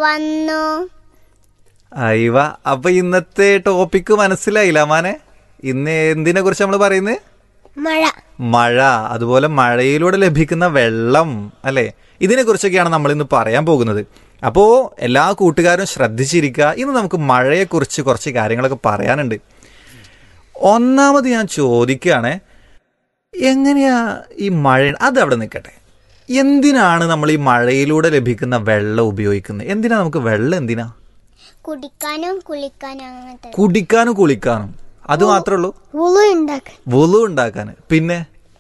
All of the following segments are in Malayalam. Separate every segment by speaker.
Speaker 1: വന്നു
Speaker 2: അയവ അപ്പൊ ഇന്നത്തെ ടോപ്പിക്ക് മനസ്സിലായില്ല മാനെ ഇന്ന് എന്തിനെ കുറിച്ച് നമ്മൾ പറയുന്നത്
Speaker 1: മഴ
Speaker 2: മഴ അതുപോലെ മഴയിലൂടെ ലഭിക്കുന്ന വെള്ളം അല്ലെ ഇതിനെ കുറിച്ചൊക്കെയാണ് നമ്മൾ ഇന്ന് പറയാൻ പോകുന്നത് അപ്പോ എല്ലാ കൂട്ടുകാരും ശ്രദ്ധിച്ചിരിക്കുക ഇന്ന് നമുക്ക് മഴയെക്കുറിച്ച് കുറച്ച് കാര്യങ്ങളൊക്കെ പറയാനുണ്ട് ഒന്നാമത് ഞാൻ ചോദിക്കുകയാണ് എങ്ങനെയാ ഈ മഴ അത് അവിടെ നിൽക്കട്ടെ എന്തിനാണ് നമ്മൾ ഈ മഴയിലൂടെ ലഭിക്കുന്ന വെള്ളം ഉപയോഗിക്കുന്നത് എന്തിനാ നമുക്ക് വെള്ളം എന്തിനാ
Speaker 1: കുടിക്കാനും കുളിക്കാനും അങ്ങനത്തെ
Speaker 2: കുടിക്കാനും കുളിക്കാനും അത് മാത്രമേ ഉള്ളൂ
Speaker 1: ഉളു ഉണ്ടാക്കാൻ
Speaker 2: വുളു ഉണ്ടാക്കാൻ പിന്നെ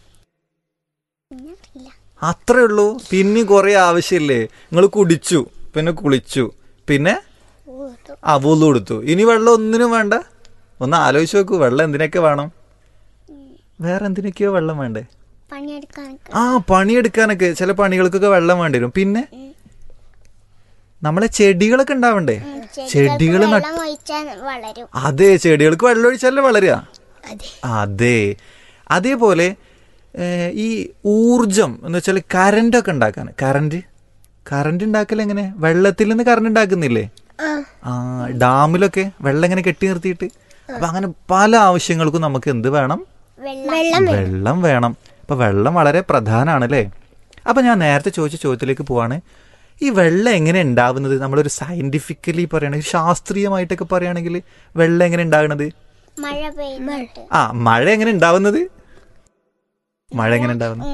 Speaker 2: അത്രേ ഉള്ളൂ പിന്നെ കുറെ ആവശ്യമില്ലേ നിങ്ങൾ കുടിച്ചു പിന്നെ കുളിച്ചു പിന്നെ ആ വുളു എടുത്തു ഇനി വെള്ളം ഒന്നിനും വേണ്ട ഒന്ന് ആലോചിച്ച് നോക്കൂ വെള്ളം എന്തിനൊക്കെ വേണം വേറെ എന്തിനൊക്കെയോ വെള്ളം വേണ്ടേ
Speaker 1: പണിയെടുക്കാനൊക്കെ
Speaker 2: ആ പണിയെടുക്കാനൊക്കെ ചില പണികൾക്കൊക്കെ വെള്ളം വേണ്ടി വരും പിന്നെ നമ്മളെ ചെടികളൊക്കെ ഉണ്ടാവണ്ടേ ചെടികൾ നട്ട്
Speaker 1: വെള്ളം ഒഴിച്ചാൽ വളരും
Speaker 2: അതെ ചെടികൾക്ക് വെള്ളം ഒഴിച്ചാലേ വളരുക
Speaker 1: അതെ
Speaker 2: അതെ അതേപോലെ ഏഹ്, ഈ ഊർജം എന്ന് വെച്ചാൽ കറണ്ട് ഒക്കെ ഉണ്ടാക്കാൻ കറണ്ട് കറണ്ട് ഉണ്ടാക്കൽ എങ്ങനെ വെള്ളത്തിൽ നിന്ന് കറണ്ട് ഉണ്ടാക്കുന്നില്ലേ ആ ഡാമിലൊക്കെ വെള്ളം ഇങ്ങനെ കെട്ടി നിർത്തിയിട്ട് അപ്പൊ അങ്ങനെ പല ആവശ്യങ്ങൾക്കും നമുക്ക് എന്ത് വേണം
Speaker 1: വെള്ളം
Speaker 2: വെള്ളം വേണം അപ്പൊ വെള്ളം വളരെ പ്രധാനമാണ് അല്ലേ അപ്പൊ ഞാൻ നേരത്തെ ചോദിച്ച ചോദ്യത്തിലേക്ക് പോവാണ് ഈ വെള്ളം എങ്ങനെ ഉണ്ടാവുന്നത് നമ്മളൊരു സയന്റിഫിക്കലി പറയുകയാണെങ്കിൽ ശാസ്ത്രീയമായിട്ടൊക്കെ പറയുകയാണെങ്കിൽ വെള്ളം എങ്ങനെ ഉണ്ടാകുന്നത്
Speaker 1: മഴ പെയ്യുന്നിട്ട്
Speaker 2: ആ മഴ എങ്ങനെ ഉണ്ടാവുന്നത് മഴ എങ്ങനെ ഉണ്ടാവുന്നത്